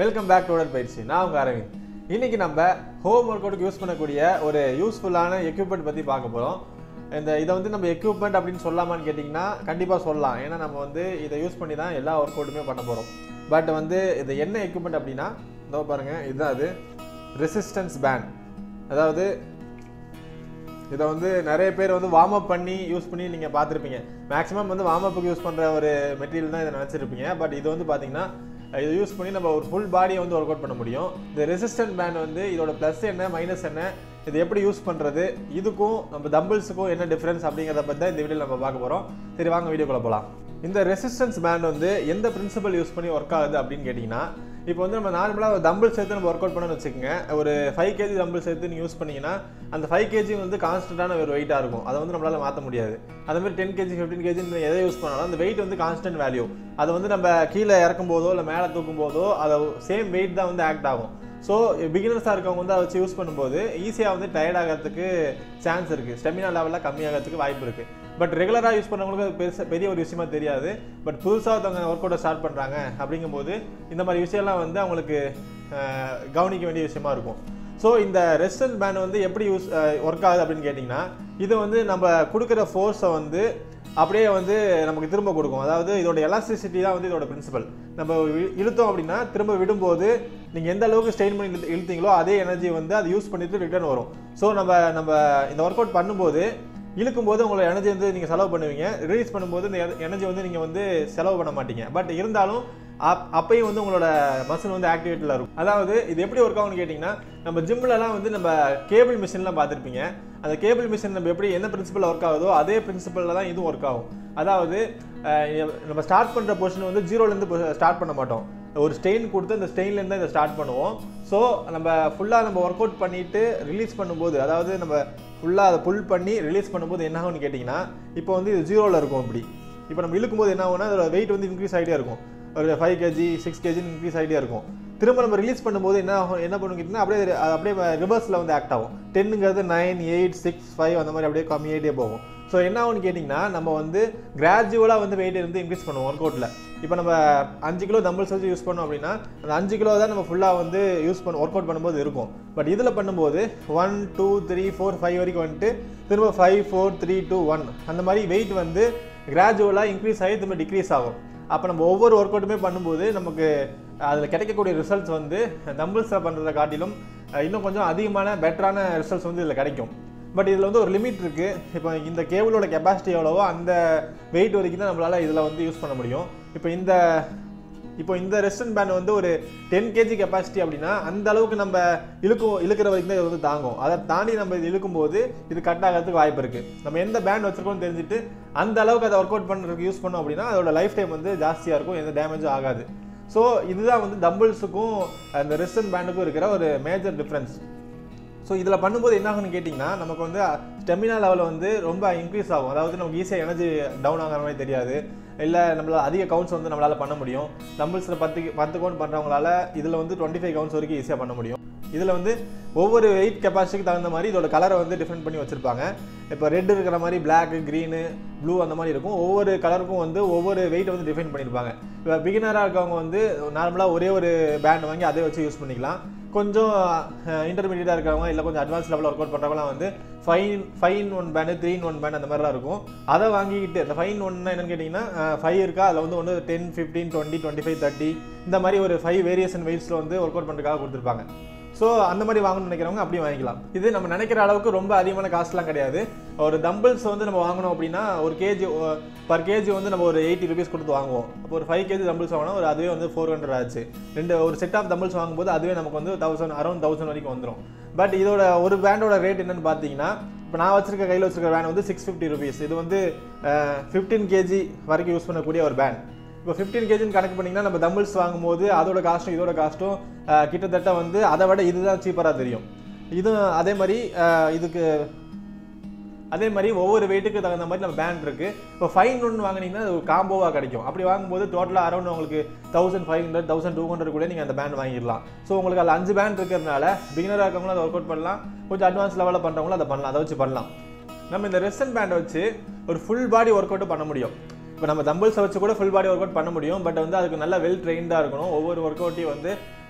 welcome back to உடற்பயிற்சி நான் உங்க அரவிந்த் இன்னைக்கு நம்ம ஹோம் ஒர்க் அவுட்டுக்கு யூஸ் பண்ணக்கூடிய ஒரு யூஸ்ஃபுல்லான எக்யூப்மெண்ட் பற்றி பார்க்க போகிறோம் இந்த இதை வந்து நம்ம எக்யூப்மெண்ட் அப்படின்னு சொல்லலாமான்னு கேட்டிங்கன்னா கண்டிப்பாக சொல்லலாம் ஏன்னா நம்ம வந்து இதை யூஸ் பண்ணி தான் எல்லா ஒர்க் அவுட்டுமே பண்ண போகிறோம் பட் வந்து இது என்ன எக்யூப்மெண்ட் அப்படின்னா இதோ பாருங்கள் இதுதான் அது ரெசிஸ்டன்ஸ் பேண்ட் அதாவது இதை வந்து நிறைய பேர் வந்து வார்ம் அப் பண்ணி யூஸ் பண்ணி நீங்கள் பார்த்துருப்பீங்க மேக்ஸிமம் வந்து வார்ம் அப்புக்கு யூஸ் பண்ணுற ஒரு மெட்டீரியல் தான் இதை நினச்சிருப்பீங்க பட் இது வந்து பார்த்தீங்கன்னா இதை யூஸ் பண்ணி நம்ம ஒரு ஃபுல் பாடியை வந்து ஒர்க் அவுட் பண்ண முடியும் இந்த ரெசிஸ்டன்ட் பேண்ட் வந்து இதோட ப்ளஸ் என்ன மைனஸ் என்ன இது எப்படி யூஸ் பண்ணுறது இதுக்கும் நம்ம தம்பிள்ஸுக்கும் என்ன டிஃப்ரென்ஸ் அப்படிங்கிறத பற்றி தான் இந்த வீடியோவில் நம்ம பார்க்க போகிறோம் சரி வாங்க வீடியோக்குள்ள போகலாம் இந்த ரெசிஸ்டன்ஸ் பேண்ட் வந்து எந்த பிரின்சிபல் யூஸ் பண்ணி ஒர்க் ஆகுது அப்படின்னு கேட்டிங்கன்னா இப்போ வந்து நம்ம நார்மலாக தம்பிள் சேர்த்து நம்ம ஒர்க் அவுட் பண்ணணும்னு வச்சுக்கோங்க ஒரு ஃபைவ் கேஜி தம்பிள் சேர்த்து நீங்கள் யூஸ் பண்ணீங்கன்னா அந்த ஃபைவ் கேஜி வந்து கான்ஸ்டன்டான ஒரு வெயிட்டாக இருக்கும் அதை வந்து நம்மளால் மாற்ற முடியாது அதே மாதிரி டென் கேஜி ஃபிஃப்டீன் கேஜி எதை யூஸ் பண்ணாலும் அந்த வெயிட் வந்து கான்ஸ்டன்ட் வேல்யூ அதை வந்து நம்ம கீழே இறக்கும் போதோ இல்லை மேலே தூக்கும் போதோ அதை சேம் வெயிட் தான் வந்து ஆக்ட் ஆகும் ஸோ பிகினர்ஸாக இருக்கவங்க வந்து அதை வச்சு யூஸ் பண்ணும்போது ஈஸியாக வந்து டயர்ட் ஆகிறதுக்கு சான்ஸ் இருக்குது ஸ்டெமினா லெவலில் கம்மியாகிறதுக்கு வாய்ப்பு இருக்குது பட் ரெகுலராக யூஸ் பண்ணவங்களுக்கு அது பெருசு பெரிய ஒரு விஷயமா தெரியாது பட் புதுசாக ஒருத்தவங்க ஒர்க் அவுட்டை ஸ்டார்ட் பண்ணுறாங்க அப்படிங்கும்போது இந்த மாதிரி விஷயம்லாம் வந்து அவங்களுக்கு அஹ், கவனிக்க வேண்டிய விஷயமா இருக்கும் ஸோ இந்த ரெஸ்டன் பேண்ட் வந்து எப்படி யூஸ் ஒர்க் ஆகுது அப்படின்னு கேட்டிங்கன்னா இது வந்து நம்ம கொடுக்குற ஃபோர்ஸை வந்து அப்படியே வந்து நமக்கு திரும்ப கொடுக்கும் அதாவது இதோட எலாஸ்டிசிட்டி தான் வந்து இதோட பிரின்சிபல் நம்ம இ- இழுத்தோம் அப்படின்னா திரும்ப விடும்போது நீங்கள் எந்த அளவுக்கு ஸ்ட்ரெயின் பண்ணி இழுத்து- இழுத்தீங்களோ அதே எனர்ஜி வந்து அதை யூஸ் பண்ணிட்டு ரிட்டர்ன் வரும் ஸோ நம்ம நம்ம இந்த ஒர்க் அவுட் பண்ணும்போது இழுக்கும்போது உங்களோட எனர்ஜி வந்து நீங்கள் செலவு பண்ணுவீங்க ரிலீஸ் பண்ணும்போது இந்த எனர்ஜி வந்து நீங்கள் வந்து செலவு பண்ண மாட்டீங்க பட் இருந்தாலும் அப் அப்பயும் வந்து உங்களோட மசில் வந்து ஆக்டிவேட்டில் இருக்கும் அதாவது இது எப்படி ஒர்க் ஆகும்னு கேட்டிங்கன்னா நம்ம ஜிம்லலாம் வந்து நம்ம கேபிள் மிஷின்லாம் பார்த்துருப்பீங்க அந்த கேபிள் மிஷின் நம்ம எப்படி என்ன பிரின்சிபல் ஒர்க் ஆகுதோ அதே பிரின்சிபலில் தான் இதுவும் ஒர்க் ஆகும் அதாவது அஹ், நம்ம ஸ்டார்ட் பண்ணுற பொசிஷன் வந்து ஜீரோலேருந்து ஸ்டார்ட் பண்ண மாட்டோம் ஒரு ஸ்டெயின் கொடுத்து அந்த ஸ்டெயின்லேருந்து இதை ஸ்டார்ட் பண்ணுவோம் ஸோ நம்ம ஃபுல்லாக நம்ம ஒர்க் அவுட் பண்ணிவிட்டு ரிலீஸ் பண்ணும்போது அதாவது நம்ம ஃபுல்லாக அதை புல் பண்ணி ரிலீஸ் பண்ணும்போது என்ன ஆகும்னு கேட்டிங்கன்னா இப்போ வந்து இது ஜீரோவில் இருக்கும் இப்படி இப்போ நம்ம இழுக்கும்போது என்ன ஆகும்னா அதோட வெயிட் வந்து இன்க்ரீஸ் ஆகிட்டே இருக்கும் ஒரு ஃபைவ் கேஜி சிக்ஸ் கேஜின்னு இன்க்ரீஸ் ஆகிட்டே இருக்கும் திரும்ப நம்ம ரிலீஸ் பண்ணும்போது என்ன ஆகும் என்ன பண்ணும் கேட்டிங்கன்னா அப்படியே அது அப்படியே ரிவர்ஸில் வந்து ஆக்ட் ஆகும் டென்னுங்கிறது நைன் எயிட் சிக்ஸ் ஃபைவ் அந்த மாதிரி அப்படியே கம்மியாகிட்டே போகும் ஸோ என்ன ஆகும்னு கேட்டிங்கன்னா நம்ம வந்து கிராஜுவலாக வந்து வெயிட் வந்து இன்க்ரீஸ் பண்ணுவோம் ஒர்க் அவுட்டில் இப்போ நம்ம அஞ்சு கிலோ தம்பிள்ஸ் வச்சு யூஸ் பண்ணோம் அப்படின்னா அந்த அஞ்சு கிலோ தான் நம்ம ஃபுல்லாக வந்து யூஸ் பண்ண ஒர்க் அவுட் பண்ணும்போது இருக்கும் பட் இதில் பண்ணும்போது one two three four five வரைக்கும் வந்துட்டு திரும்ப five four three two one அந்த மாதிரி வெயிட் வந்து கிராஜுவலாக இன்க்ரீஸ் ஆகி திரும்ப டிக்ரீஸ் ஆகும் அப்போ நம்ம ஒவ்வொரு ஒர்க் அவுட்டுமே பண்ணும்போது நமக்கு அதில் கிடைக்கக்கூடிய ரிசல்ட்ஸ் வந்து தம்பிள்ஸில் பண்ணுறதை காட்டிலும் அஹ், இன்னும் கொஞ்சம் அதிகமான பெட்டரான ரிசல்ட்ஸ் வந்து இதில் கிடைக்கும் பட் இதில் வந்து ஒரு லிமிட் இருக்குது இப்போ இந்த கேபிளோட கெப்பாசிட்டி எவ்வளவோ அந்த வெயிட் வரைக்கும் தான் நம்மளால் இதில் வந்து யூஸ் பண்ண முடியும் இப்போ இந்த இப்போ இந்த ரெஸ்டன் பேண்ட் வந்து ஒரு டென் கேஜி கெப்பாசிட்டி அப்படின்னா அந்த அளவுக்கு நம்ம இழுக்கும் இழுக்கிற வரைக்கும் தான் இது வந்து தாங்கும் அதை தாண்டி நம்ம இது இழுக்கும்போது இது கட் ஆகிறதுக்கு வாய்ப்பு இருக்குது நம்ம எந்த பேண்ட் வச்சிருக்கோம்னு தெரிஞ்சுட்டு அந்த அளவுக்கு அதை ஒர்க் அவுட் பண்ணுறதுக்கு யூஸ் பண்ணோம் அப்படின்னா அதோட லைஃப் டைம் வந்து ஜாஸ்தியாக இருக்கும் எந்த டேமேஜும் ஆகாது ஸோ இதுதான் வந்து டம்பிள்ஸுக்கும் அந்த ரெஸ்டன் பேண்டுக்கும் இருக்கிற ஒரு மேஜர் டிஃப்ரென்ஸ் ஸோ இதில் பண்ணும்போது என்ன ஆகும்னு கேட்டிங்கன்னா நமக்கு வந்து ஸ்டெமினா லெவல் வந்து ரொம்ப இன்க்ரீஸ் ஆகும் அதாவது நமக்கு ஈஸியாக எனர்ஜி டவுன் ஆகிற மாதிரி தெரியாது இல்லை நம்மளால் அதிக கவுண்ட்ஸ் வந்து நம்மளால் பண்ண முடியும் டம்பிள்ஸில் பத்து பத்து கவுண்ட் பண்ணுறவங்களால இதில் வந்து டுவெண்ட்டி ஃபைவ் கவுண்ட்ஸ் வரைக்கும் ஈஸியாக பண்ண முடியும் இதில் வந்து ஒவ்வொரு வெயிட் கெப்பாசிட்டிக்கு தகுந்த மாதிரி இதோட கலரை வந்து டிஃப்ரெண்ட் பண்ணி வச்சுருப்பாங்க இப்போ ரெட் இருக்கிற மாதிரி பிளாக் க்ரீனு ப்ளூ அந்த மாதிரி இருக்கும் ஒவ்வொரு கலருக்கும் வந்து ஒவ்வொரு வெயிட் வந்து டிஃபைன் பண்ணியிருப்பாங்க இப்போ பிகினராக இருக்கவங்க வந்து நார்மலாக ஒரே ஒரு பேண்ட் வாங்கி அதை வச்சு யூஸ் பண்ணிக்கலாம் கொஞ்சம் இன்டர்மீடியட்டாக இருக்கிறவங்க இல்லை கொஞ்சம் அட்வான்ஸ் லெவலில் ஒர்க் அவுட் பண்ணுறவங்களாம் வந்து fine fine one band three one band அந்த மாதிரிலாம் இருக்கும் அதை வாங்கிக்கிட்டு அந்த ஃபைன் ஒன்னா என்னன்னு கேட்டிங்கன்னா ஃபைவ் இருக்கா அதில் வந்து ஒன்று ten fifteen twenty twenty five thirty இந்த மாதிரி ஒரு ஃபைவ் வேரியேஷன் வெயிட்ஸில் வந்து ஒர்க் அவுட் பண்ணுறதுக்காக கொடுத்துருப்பாங்க ஸோ அந்த மாதிரி வாங்கணும்னு நினைக்கிறவங்க அப்படியே வாங்கிக்கலாம் இது நம்ம நினைக்கிற அளவுக்கு ரொம்ப அதிகமான காஸ்ட்லாம் கிடையாது ஒரு டம்பிள்ஸ் வந்து நம்ம வாங்கணும் அப்படின்னா ஒரு கேஜி பர் கேஜி வந்து நம்ம ஒரு எயிட்டி ருபீஸ் கொடுத்து வாங்குவோம் அப்போ ஒரு ஃபைவ் கேஜி டம்பிள்ஸ் வாங்கினா ஒரு அதுவே வந்து ஃபோர் ஹண்ட்ரட் ஆச்சு ரெண்டு ஒரு செட் ஆஃப் டம்பிள்ஸ் வாங்கும்போது அதுவே நமக்கு வந்து தௌசண்ட் அரௌண்ட் தௌசண்ட் வரைக்கும் வந்துடும் பட் இதோட ஒரு பேண்டோட ரேட் என்னன்னு பார்த்தீங்கன்னா இப்போ நான் வச்சிருக்க கையில் வச்சிருக்க பேண்ட் வந்து சிக்ஸ் ஃபிஃப்டி ருபீஸ் இது வந்து ஃபிஃப்டீன் கேஜி வரைக்கும் யூஸ் பண்ணக்கூடிய ஒரு பேண்ட் இப்போ ஃபிஃப்டீன் கேஜின்னு கணக்கு பண்ணிங்கன்னா நம்ம தம்பிள்ஸ் வாங்கும்போது அதோட காஸ்ட்டும் இதோட காஸ்ட்டும் கிட்டத்தட்ட வந்து அதை விட இதுதான் சீப்பராக தெரியும் இதுவும் அதே மாதிரி அஹ், இதுக்கு அதே மாதிரி ஒவ்வொரு வெயிட்டுக்கு தகுந்த மாதிரி நம்ம பேண்ட் இருக்கு இப்போ ஃபைன் ஒன்று வாங்குனீங்கன்னா அது ஒரு காம்போவாக கிடைக்கும் அப்படி வாங்கும்போது டோட்டலாக அரௌண்ட் உங்களுக்கு thousand five hundred thousand two hundred கூட நீங்கள் அந்த பேண்ட் வாங்கிடலாம் ஸோ உங்களுக்கு அதில் அஞ்சு பேண்ட் இருக்கிறதுனால பிகினராக இருக்கவங்களும் அதை ஒர்க் அவுட் பண்ணலாம் கொஞ்சம் அட்வான்ஸ் லெவலில் பண்ணுறவங்களும் அதை பண்ணலாம் அதை வச்சு பண்ணலாம் நம்ம இந்த ரெஸ்டன் பேண்டை வச்சு ஒரு ஃபுல் பாடி ஒர்க் அவுட்டும் பண்ண முடியும் இப்போ நம்ம தம்பிள்ஸை வச்சு கூட ஃபுல் பாடி ஒர்க் அவுட் பண்ண முடியும் பட் வந்து அதுக்கு நல்ல வெல் ட்ரெயின்டாக இருக்கணும் ஒவ்வொரு ஒர்க் அவுட்டையும் வந்து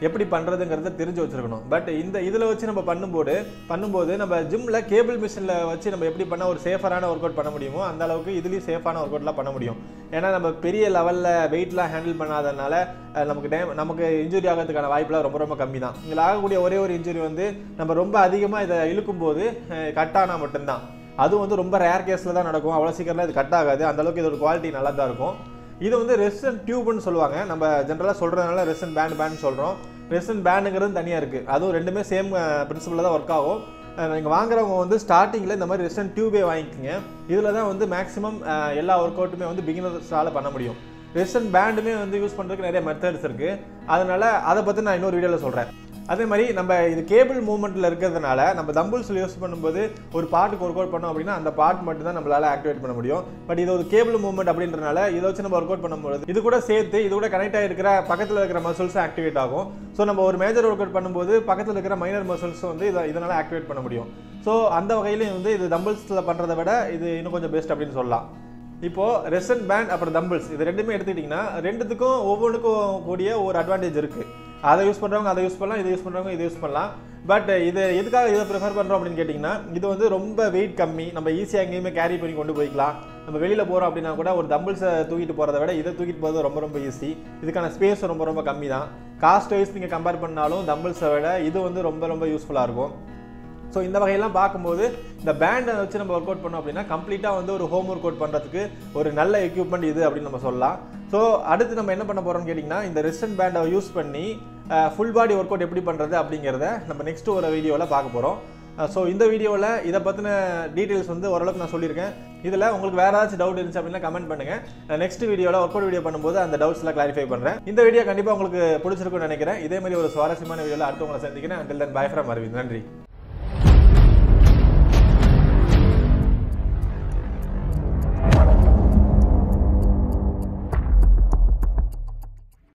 எப்படி பண்ணுறதுங்கிறத தெரிஞ்சு வச்சிருக்கணும் பட் இந்த இதில் வச்சு நம்ம பண்ணும்போது பண்ணும்போது நம்ம ஜிம்மில் கேபிள் மிஷினில் வச்சு நம்ம எப்படி பண்ணால் ஒரு சேஃபரான ஒர்க் அவுட் பண்ண முடியுமோ அந்த அளவுக்கு இதுலேயும் சேஃபான ஒர்க் அவுட்லாம் பண்ண முடியும் ஏன்னா நம்ம பெரிய லெவலில் வெயிட்லாம் ஹேண்டில் பண்ணாதனால அஹ், நமக்கு டே நமக்கு இன்ஜுரி ஆகிறதுக்கான வாய்ப்புலாம் ரொம்ப ரொம்ப கம்மி தான் இதில் ஆகக்கூடிய ஒரே ஒரு இன்ஜுரி வந்து நம்ம ரொம்ப அதிகமாக இதை இழுக்கும்போது கட் ஆனால் மட்டும்தான் அதுவும் வந்து ரொம்ப ரேர் கேஸில் தான் நடக்கும் அவ்வளோ சீக்கிரம்லாம் இது கட் ஆகாது அந்த அளவுக்கு இதோட குவாலிட்டி நல்லா தான் இருக்கும் இது வந்து ரெசன் டியூப்னு சொல்லுவாங்க நம்ம ஜென்ரலாக சொல்கிறதுனால ரெசன் பேண்ட் பேண்ட் சொல்கிறோம் ரெசன் பேண்டுங்கிறது தனியாக இருக்குது அதுவும் ரெண்டுமே சேம் பிரின்சிபலில் தான் ஒர்க் ஆகும் நீங்கள் வாங்குறவங்க வந்து ஸ்டார்டிங்கில் இந்த மாதிரி ரெசன் டியூபே வாங்கிக்கோங்க இதில் தான் வந்து மேக்ஸிமம் எல்லா ஒர்க் அவுட்டுமே வந்து பிகினர்ஸால் பண்ண முடியும் ரெசன் பேண்டுமே வந்து யூஸ் பண்ணுறதுக்கு நிறைய மெத்தட்ஸ் இருக்குது அதனால் அதை பற்றி நான் இன்னொரு வீடியோவில் சொல்கிறேன் அதே மாதிரி நம்ம இது கேபிள் மூவ்மெண்ட்டில் இருக்கிறதுனால நம்ம தம்புல்ஸில் யூஸ் பண்ணும்போது ஒரு பாட்டுக்கு ஒர்க் அவுட் பண்ணோம் அப்படின்னா அந்த பார்ட் மட்டும் தான் நம்மளால ஆக்டிவேட் பண்ண முடியும் பட் இது ஒரு கேபிள் மூவ்மெண்ட் அப்படின்றனால இதை வச்சு நம்ம ஒர்க் அவுட் பண்ணும்போது இது கூட சேர்த்து இது கூட கனெக்ட் ஆகிருக்கிற பக்கத்தில் இருக்கிற மசில்ஸ் ஆக்டிவேட் ஆகும் ஸோ நம்ம ஒரு மேஜர் ஒர்க் அவுட் பண்ணும்போது பக்கத்தில் இருக்கிற மைனர் மசில்ஸ் வந்து இதை இதனால் ஆக்டிவேட் பண்ண முடியும் ஸோ அந்த வகையிலையும் வந்து இது தம்பிள்ஸில் பண்ணுறதை விட இது இன்னும் கொஞ்சம் பெஸ்ட் அப்படின்னு சொல்லலாம் இப்போ ரெசன் பேண்ட் அப்புறம் தம்பிள்ஸ் இது ரெண்டுமே எடுத்துக்கிட்டிங்கன்னா ரெண்டுத்துக்கும் ஒவ்வொன்றுக்கும் கூடிய ஒரு அட்வான்டேஜ் இருக்குது அதை யூஸ் பண்ணுறவங்க அதை யூஸ் பண்ணலாம் இதை யூஸ் பண்ணுறவங்க இதை யூஸ் பண்ணலாம் பட் இது எதுக்காக இதை ப்ரிஃபர் பண்ணுறோம் அப்படின்னு கேட்டிங்கன்னா இது வந்து ரொம்ப வெயிட் கம்மி நம்ம ஈஸியாக எங்கேயுமே கேரி பண்ணி கொண்டு போய்க்கலாம் நம்ம வெளியில் போகிறோம் அப்படின்னா கூட ஒரு தம்பிள்ஸை தூக்கிட்டு போகிறத விட இதை தூக்கிட்டு போகிறது ரொம்ப ரொம்ப ஈஸி இதுக்கான ஸ்பேஸ் ரொம்ப ரொம்ப கம்மி தான் காஸ்ட் வைஸ் நீங்கள் கம்பேர் பண்ணாலும் தம்பிள்ஸை விட இது வந்து ரொம்ப ரொம்ப யூஸ்ஃபுல்லாக இருக்கும் ஸோ இந்த வகையெல்லாம் பார்க்கும்போது இந்த பேண்டை வச்சு நம்ம ஒர்க் அவுட் பண்ணோம் அப்படின்னா கம்ப்ளீட்டாக வந்து ஒரு ஹோம் ஒர்க் அவுட் பண்ணுறதுக்கு ஒரு நல்ல எக்யூப்மெண்ட் இது அப்படின்னு நம்ம சொல்லலாம் ஸோ அடுத்து நம்ம என்ன பண்ண போகிறோம்னு கேட்டிங்கன்னா இந்த ரெஸ்டன் பேண்டை யூஸ் பண்ணி ஃபுல் பாடி ஒர்க் அவுட் எப்படி பண்ணுறது அப்படிங்கிறத நம்ம நெக்ஸ்ட் ஒரு வீடியோவில் பார்க்க போகிறோம் ஸோ இந்த வீடியோவில் இதை பற்றின டீட்டெயில்ஸ் வந்து ஓரளவுக்கு நான் சொல்லியிருக்கேன் இதில் உங்களுக்கு வேறு ஏதாச்சும் டவுட் இருந்துச்சு அப்படின்னா கமெண்ட் பண்ணுங்கள் நான் நெக்ஸ்ட் வீடியோவில் ஒர்க் அவுட் வீடியோ பண்ணும்போது அந்த டவுட்ஸ்லாம் கிளாரிஃபை பண்ணுறேன் இந்த வீடியோ கண்டிப்பாக உங்களுக்கு பிடிச்சிருக்கும்னு நினைக்கிறேன் இதே மாதிரி ஒரு சுவாரஸ்யமான வீடியோவில் அடுத்து உங்களை சந்திக்கிறேன் until then bye from Aravind நன்றி